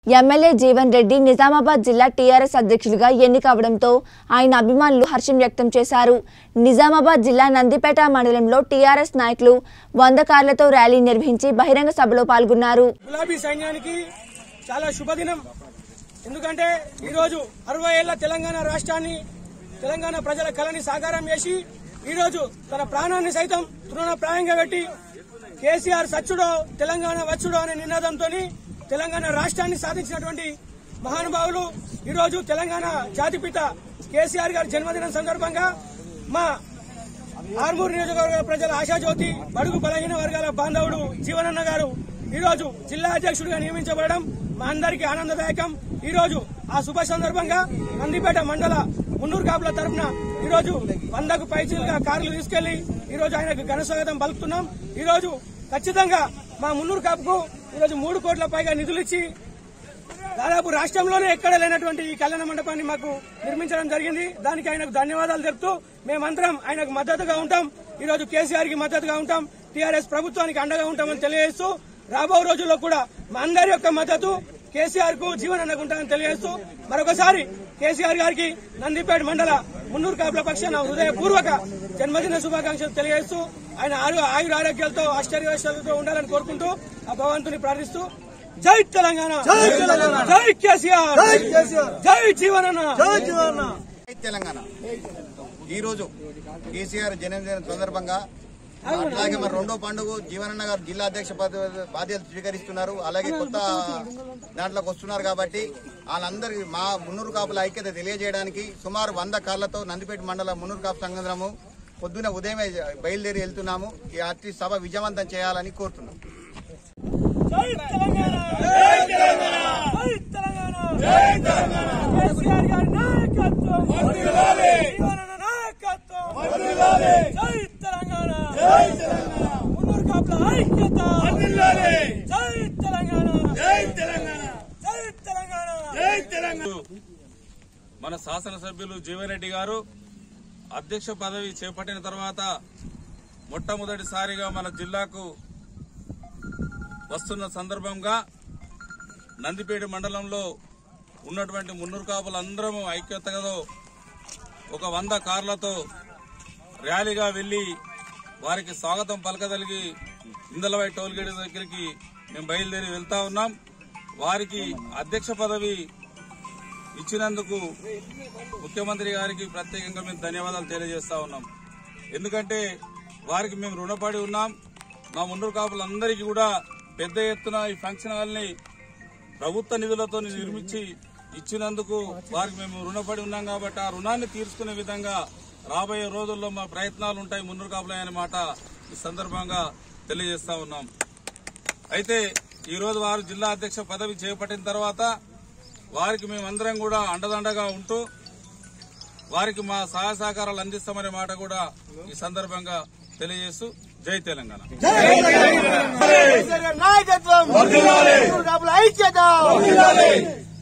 MLA Jeevan Reddy Nizamabad జిల్లా TRS అధ్యక్షుడిగా ఎన్నికవడంతో ఆయన అభిమానులు హర్షం వ్యక్తం చేశారు నిజామాబాద్ జిల్లా నందిపేట మండలంలో టీఆర్ఎస్ నాయకులు వంద కార్లతో ర్యాలీ నిర్వహించి బహిరంగ సభలో పాల్గొన్నారు గులాబీ సైన్యానికి చాలా శుభదినం ఎందుకంటే ఈరోజు అరవై ఏళ్ల తెలంగాణ రాష్ట్రాన్ని తెలంగాణ ప్రజల కళని సాకారం చేసి ఈరోజు తన ప్రాణాన్ని సైతం తృణప్రాయంగా పెట్టి కేసీఆర్ సచ్చుడో తెలంగాణ వచ్చుడో అనే నినాదంతో తెలంగాణ రాష్ట్రాన్ని సాధించినటువంటి మహానుభావులు ఈరోజు తెలంగాణ జాతిపిత కేసీఆర్ గారి జన్మదినం సందర్భంగా మా ఆర్మూరు నియోజకవర్గ ప్రజల ఆశాజ్యోతి బడుగు బలహీన వర్గాల బాంధవుడు జీవనన్న గారు ఈ రోజు జిల్లా అధ్యక్షుడిగా నియమించబడడం మా అందరికీ ఆనందదాయకం ఈ రోజు ఆ శుభ సందర్భంగా నందిపేట మండల మున్నూరు కాపుల తరఫున ఈ రోజు వందకు పైచీలుగా కార్లు తీసుకెళ్లి ఈ రోజు ఆయనకు ఘన స్వాగతం పలుకుతున్నాం ఈ రోజు ఖచ్చితంగా మా మున్నూరు కాపుకు ఈ రోజు మూడు కోట్ల పైగా నిధులు ఇచ్చి దాదాపు రాష్ట్రంలోనే ఎక్కడ లేనటువంటి ఈ కళ్యాణ మండపాన్ని మాకు నిర్మించడం జరిగింది దానికి ఆయనకు ధన్యవాదాలు తెలుపుతూ మేమందరం ఆయనకు మద్దతుగా ఉంటాం ఈ రోజు కేసీఆర్ కి మద్దతుగా ఉంటాం టీఆర్ఎస్ ప్రభుత్వానికి అండగా ఉంటామని తెలియజేస్తూ రాబో రోజుల్లో కూడా మా అందరి యొక్క మద్దతు కేసీఆర్ కు జీవన్ అన్నకుంటామని తెలియజేస్తూ మరొకసారి కేసీఆర్ గారికి నందిపేట మండల మున్నూరు కాపుల పక్షాన హృదయపూర్వక జన్మదిన శుభాకాంక్షలు తెలియజేస్తూ ఆయన ఆరు ఆయుర ఆరోగ్యాలతో ఆశ్చర్యవేశాలతో ఉండాలని కోరుకుంటూ ఆ భగవంతుని ప్రార్థిస్తూ జై తెలంగాణ జై తెలంగాణ జై కేసీఆర్ జై కేసీఆర్ జై జీవనన్న జై జీవనన్న జై తెలంగాణ ఈరోజు కేసీఆర్ జన్మదిన సందర్భంగా అలాగే మరి రెండో పండుగ జీవనన్న గారు జిల్లా అధ్యక్ష పద- బాధ్యతలు స్వీకరిస్తున్నారు అలాగే కొత్త దాంట్లోకి వస్తున్నారు కాబట్టి వాళ్ళందరికీ మా మున్నూరు కాపుల ఐక్యత తెలియజేయడానికి సుమారు వంద కార్లతో నందిపేట మండల మున్నూరు కాపు సంఘంలో పొద్దున ఉదయమే బయలుదేరి వెళ్తున్నాము ఈ అతి సభ విజయవంతం చేయాలని కోరుతున్నాం జై తెలంగాణ జై తెలంగాణ జై తెలంగాణ జై తెలంగాణ కేసీఆర్ గారి నాయకత్వం వర్ధిల్లాలి జీవనన్న నాయకత్వం వర్ధిల్లాలి జై తెలంగాణ జై తెలంగాణ మున్నూరు కాపుల ఐక్యత వర్ధిల్లాలి జై తెలంగాణ జై తెలంగాణ జై తెలంగాణ జై తెలంగాణ మన శాసనసభ్యులు జీవన్రెడ్డి గారు అధ్యక్ష పదవి చేపట్టిన తర్వాత మొట్టమొదటిసారిగా మన జిల్లాకు వస్తున్న సందర్భంగా నందిపేట మండలంలో ఉన్నటువంటి మున్నూరు కాపులందరము ఐక్యతతో ఒక వంద కార్లతో ర్యాలీగా వెళ్లి వారికి స్వాగతం పలకదలిగి ఇందలవై టోల్గేట్ దగ్గరికి మేము బయలుదేరి వెళ్తా ఉన్నాం వారికి అధ్యక్ష పదవి ఇచ్చినందుకు ముఖ్యమంత్రి గారికి ప్రత్యేకంగా మేము ధన్యవాదాలు తెలియజేస్తా ఉన్నాం ఎందుకంటే వారికి మేము రుణపడి ఉన్నాం మా మున్నూరు కాపులందరికీ కూడా పెద్ద ఎత్తున ఈ ఫంక్షన్ హాల్ని ప్రభుత్వ నిధులతో నిర్మించి ఇచ్చినందుకు వారికి మేము రుణపడి ఉన్నాం కాబట్టి ఆ రుణాన్ని తీర్చుకునే విధంగా రాబోయే రోజుల్లో మా ప్రయత్నాలు ఉంటాయి మున్నూరు కాపులే అనే మాట ఈ సందర్భంగా తెలియజేస్తా ఉన్నాం అయితే ఈ రోజు వారు జిల్లా అధ్యక్ష పదవి చేపట్టిన తర్వాత వారికి మేమందరం కూడా అండదండగా ఉంటూ వారికి మా సహాయ సహకారాలు అందిస్తామనే మాట కూడా ఈ సందర్భంగా తెలియజేస్తూ జై తెలంగాణ నాయకత్వం వర్ధిల్లాలి ఐక్యత వర్ధిల్లాలి